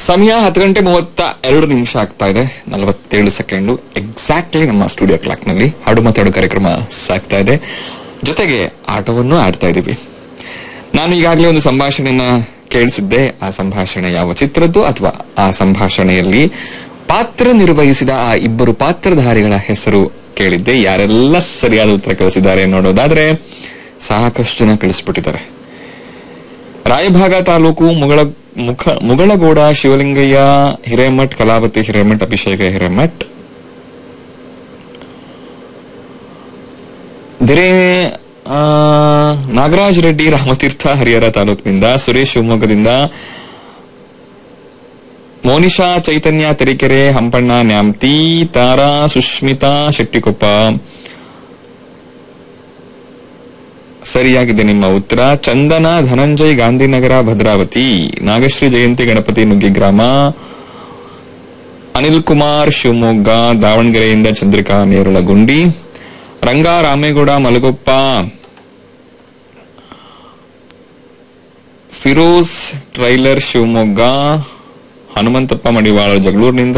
ಸಮಯ ಹತ್ತು ಗಂಟೆ ಮೂವತ್ತ ಎರಡು ನಿಮಿಷ ಆಗ್ತಾ ಇದೆ ನಲವತ್ತೇಳು ಸೆಕೆಂಡು ಎಕ್ಸಾಕ್ಟ್ಲಿ ನಮ್ಮ ಸ್ಟುಡಿಯೋ ಕ್ಲಾಕ್ ನಲ್ಲಿ ಹಾಡು ಮಾತಾಡು ಕಾರ್ಯಕ್ರಮ ಸಾಗ್ತಾ ಇದೆ ಜೊತೆಗೆ ಆಟವನ್ನು ಆಡ್ತಾ ಇದ್ದೀವಿ ನಾನು ಈಗಾಗಲೇ ಒಂದು ಸಂಭಾಷಣೆಯನ್ನ ಕೇಳಿಸಿದ್ದೆ ಆ ಸಂಭಾಷಣೆ ಯಾವ ಚಿತ್ರದ್ದು ಅಥವಾ ಆ ಸಂಭಾಷಣೆಯಲ್ಲಿ ಪಾತ್ರ ನಿರ್ವಹಿಸಿದ ಆ ಇಬ್ಬರು ಪಾತ್ರಧಾರಿಗಳ ಹೆಸರು ಕೇಳಿದ್ದೆ ಯಾರೆಲ್ಲ ಸರಿಯಾದ ಉತ್ತರ ಕಳಿಸಿದ್ದಾರೆ ನೋಡೋದಾದ್ರೆ ಸಾಕಷ್ಟು ಜನ ಕಳಿಸ್ಬಿಟ್ಟಿದ್ದಾರೆ ರಾಯಭಾಗ ತಾಲೂಕು ಮುಗಳ ಮುಖ ಮುಗಳಗೌಡ ಶಿವಲಿಂಗಯ್ಯ ಹಿರೇಮಠ್ ಕಲಾವತಿ ಹಿರೇಮಠ್ ಅಭಿಷೇಕ ಹಿರೇಮಠ್ ದಿರೇ ಆ, ನಾಗರಾಜ್ ರೆಡ್ಡಿ ರಾಮತೀರ್ಥ ಹರಿಹರ ತಾಲೂಕಿನಿಂದ ಸುರೇಶ್ ಶಿವಮೊಗ್ಗದಿಂದ ಮೋನಿಶಾ ಚೈತನ್ಯ ತರೀಕೆರೆ ಹಂಪಣ್ಣ ನ್ಯಾಮ್ತಿ ತಾರಾ ಸುಷ್ಮಿತಾ ಶೆಟ್ಟಿಕೊಪ್ಪ ಸರಿಯಾಗಿದೆ ನಿಮ್ಮ ಉತ್ತರ ಚಂದನ ಧನಂಜಯ್ ಗಾಂಧಿನಗರ ಭದ್ರಾವತಿ ನಾಗಶ್ರೀ ಜಯಂತಿ ಗಣಪತಿ ನುಗ್ಗಿ ಗ್ರಾಮ ಅನಿಲ್ ಕುಮಾರ್ ಶಿವಮೊಗ್ಗ ದಾವಣಗೆರೆಯಿಂದ ಚಂದ್ರಿಕಾ ನೇರಳಗುಂಡಿ ರಂಗ ರಾಮೇಗೌಡ ಮಲಗೊಪ್ಪ ಫಿರೋಜ್ ಟ್ರೈಲರ್ ಶಿವಮೊಗ್ಗ ಹನುಮಂತಪ್ಪ ಮಡಿವಾಳ ಜಗಳೂರಿನಿಂದ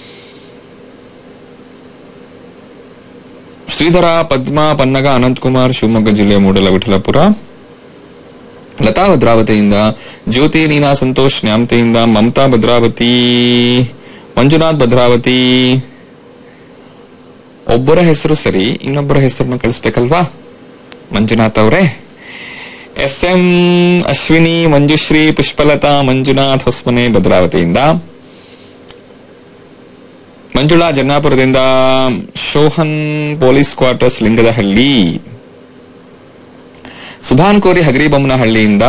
ಶ್ರೀಧರ ಪದ್ಮ ಪನ್ನಗ ಅನಂತಕುಮಾರ್ ಶಿವಮೊಗ್ಗ ಜಿಲ್ಲೆಯ ಮೂಡಲ ವಿಠಲಪುರ ಲತಾ ಭದ್ರಾವತಿಯಿಂದ ಜ್ಯೋತಿ ನೀನಾ ಸಂತೋಷ್ ನ್ಯಾಮತೆಯಿಂದ ಮಮತಾ ಭದ್ರಾವತಿ ಮಂಜುನಾಥ್ ಭದ್ರಾವತಿ ಒಬ್ಬರ ಹೆಸರು ಸರಿ ಇನ್ನೊಬ್ಬರ ಹೆಸರನ್ನ ಕಳಿಸ್ಬೇಕಲ್ವಾ ಮಂಜುನಾಥ್ ಅವರೇ ಎಸ್ ಎಂ ಅಶ್ವಿನಿ ಮಂಜುಶ್ರೀ ಪುಷ್ಪಲತಾ ಮಂಜುನಾಥ್ ಹೊಸ್ಮನೆ ಭದ್ರಾವತಿಯಿಂದ ಮಂಜುಳಾ ಜನ್ನಾಪುರದಿಂದ ಶೋಹನ್ ಪೊಲೀಸ್ ಕ್ವಾರ್ಟರ್ಸ್ ಲಿಂಗದಹಳ್ಳಿ ಸುಭಾನ್ ಕೋರಿ ಹಗರಿಬೊಮ್ಮನಹಳ್ಳಿಯಿಂದ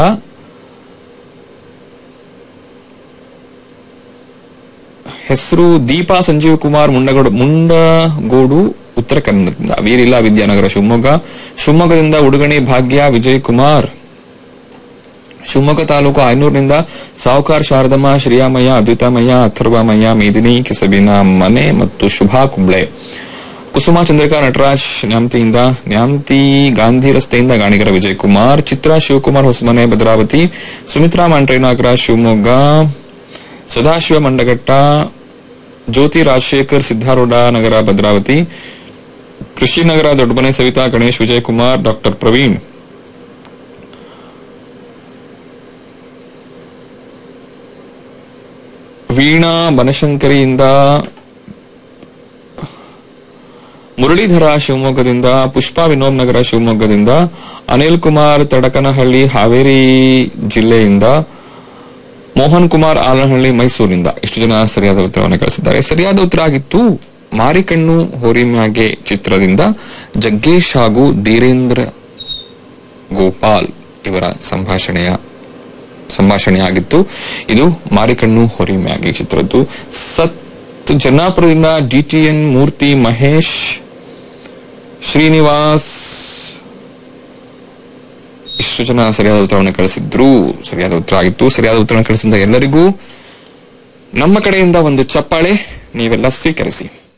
ಹೆಸರು ದೀಪಾ ಸಂಜೀವ್ ಕುಮಾರ್ ಮುಂಡಗೋಡು ಮುಂಡಗೋಡು ಉತ್ತರ ಕನ್ನಡದಿಂದ ವೀರಿಲ್ಲ ವಿದ್ಯಾನಗರ ಶಿವಮೊಗ್ಗ ಶಿವಮೊಗ್ಗದಿಂದ ಉಡುಗಣಿ ಭಾಗ್ಯ ವಿಜಯ್ ಕುಮಾರ್ ಶಿವಮೊಗ್ಗ ತಾಲೂಕು ಆಯನೂರಿನಿಂದ ಸಾವುಕಾರ್ ಶಾರದಮ್ಮ ಶ್ರೀಯಾಮಯ್ಯ ಅದ್ವಿತಾಮಯ್ಯ ಅಥರ್ವಮಯ್ಯ ಮೇದಿನಿ ಕೆಸಬಿನ ಮನೆ ಮತ್ತು ಶುಭಾ ಕುಂಬ್ಳೆ ಕುಸುಮ ಚಂದ್ರಿಕಾ ನಟರಾಜ್ ನ್ಯಾಮತಿಯಿಂದ ನ್ಯಾಮತಿ ಗಾಂಧಿ ರಸ್ತೆಯಿಂದ ಗಾಣಿಗರ ವಿಜಯ್ ಕುಮಾರ್ ಚಿತ್ರಾ ಶಿವಕುಮಾರ್ ಹೊಸಮನೆ ಭದ್ರಾವತಿ ಸುಮಿತ್ರಾ ಮಾಂಡ್ರೆ ನಾಗರಾಜ್ ಶಿವಮೊಗ್ಗ ಸದಾಶಿವ ಮಂಡಗಟ್ಟ ಜ್ಯೋತಿ ರಾಜಶೇಖರ್ ಸಿದ್ದಾರೂಢ ನಗರ ಭದ್ರಾವತಿ ಕೃಷಿನಗರ ದೊಡ್ಡಮನೆ ಸವಿತಾ ಗಣೇಶ್ ವಿಜಯ್ ಕುಮಾರ್ ಡಾಕ್ಟರ್ ಪ್ರವೀಣ್ ವೀಣಾ ಬನಶಂಕರಿಯಿಂದ ಮುರಳೀಧರ ಶಿವಮೊಗ್ಗದಿಂದ ಪುಷ್ಪಾ ವಿನೋದ್ ನಗರ ಶಿವಮೊಗ್ಗದಿಂದ ಅನಿಲ್ ಕುಮಾರ್ ತಡಕನಹಳ್ಳಿ ಹಾವೇರಿ ಜಿಲ್ಲೆಯಿಂದ ಮೋಹನ್ ಕುಮಾರ್ ಆಲನಹಳ್ಳಿ ಮೈಸೂರಿನಿಂದ ಇಷ್ಟು ಜನ ಸರಿಯಾದ ಉತ್ತರವನ್ನು ಕಳಿಸಿದ್ದಾರೆ ಸರಿಯಾದ ಉತ್ತರ ಆಗಿತ್ತು ಮಾರಿಕಣ್ಣು ಹೋರಿಮ್ಯಾಗೆ ಚಿತ್ರದಿಂದ ಜಗ್ಗೇಶ್ ಹಾಗೂ ಧೀರೇಂದ್ರ ಗೋಪಾಲ್ ಇವರ ಸಂಭಾಷಣೆಯ ಸಂಭಾಷಣೆ ಆಗಿತ್ತು ಇದು ಮಾರಿಕಣ್ಣು ಹೊರಿಮ್ಯಾಗೆ ಚಿತ್ರದ್ದು ಸತ್ ಜನ್ನಾಪುರದಿಂದ ಡಿಟಿಎನ್ ಮೂರ್ತಿ ಮಹೇಶ್ ಶ್ರೀನಿವಾಸ್ ಇಷ್ಟು ಜನ ಸರಿಯಾದ ಉತ್ತರವನ್ನು ಕಳಿಸಿದ್ರು ಸರಿಯಾದ ಉತ್ತರ ಆಗಿತ್ತು ಸರಿಯಾದ ಉತ್ತರವನ್ನು ಕಳಿಸಿದ ಎಲ್ಲರಿಗೂ ನಮ್ಮ ಕಡೆಯಿಂದ ಒಂದು ಚಪ್ಪಾಳೆ ನೀವೆಲ್ಲ ಸ್ವೀಕರಿಸಿ